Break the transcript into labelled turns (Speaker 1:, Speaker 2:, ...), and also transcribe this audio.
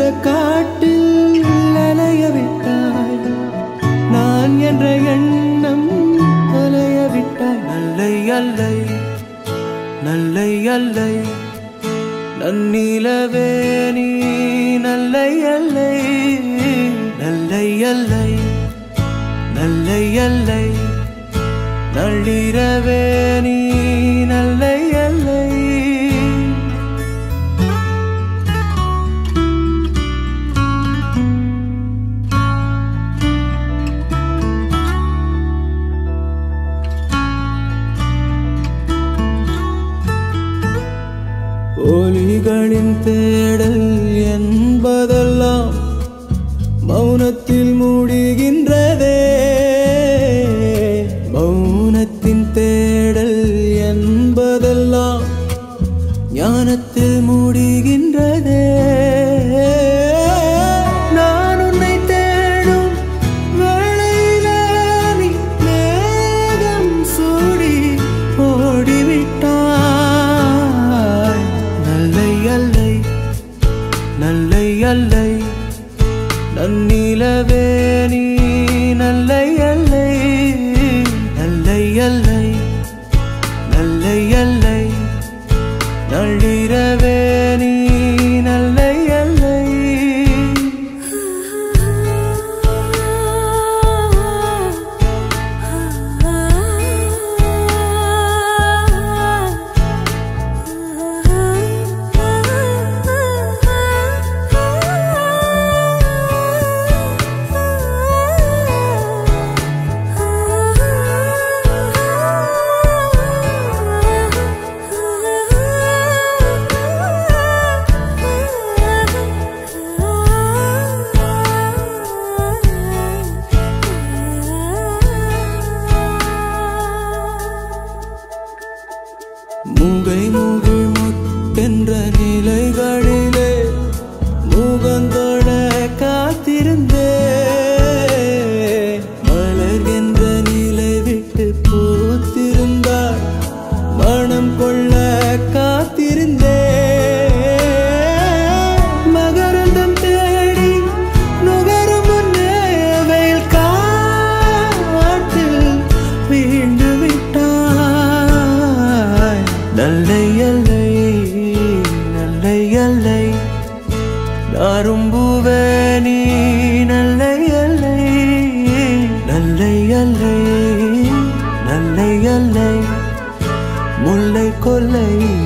Speaker 1: காட்டில் அலைய விட்டாய் நான் என்ற எண்ணம் அலைய விட்டாய் நல்லை அல்லை நல்லை அல்லை நன்னிலவே நீ நல்லை அல்லை நல்லை அல்லை நல்லை அல்லை நள்ளிரவே நீ நல்லை அல்லை ஒலிகளின் தேடல் என்பதெல்லாம் மௌனத்தில் மூடுகின்றதே மௌனத்தின் தேடல் என்பதெல்லாம் ஞானத்தில் மூடுகின்றதே நான் உன்னை தேடும் வேளையிலே நீ மேகம் சூடி ஓடிவிட்டாய் நல்லை அல்லை நல்லை அல்லை நன்னிலவே நீ நல்லை அல்லை நல்லை அல்லை நல்லை அல்லை நள்ளிரவே நீ நல்லை அல்லை மூகை மூகில் முத்தென்ற நிலைகளிலே முகந்தோட காத்திருந்தே மலர் என்ற நிலை விட்டு பூத்திருந்தார் மனம் கொள்ள காத்திருந்தே மகரந்தம் தேடி நுகரும் முன்னே வெயில் காற்றில் வீழ்ந்து விட்டாய் நல்லை அல்லை நல்லை அல்லை அரும்புவே நீ நல்லை அல்லை நல்லை அல்லை நல்லை அல்லை முல்லை கொல்லை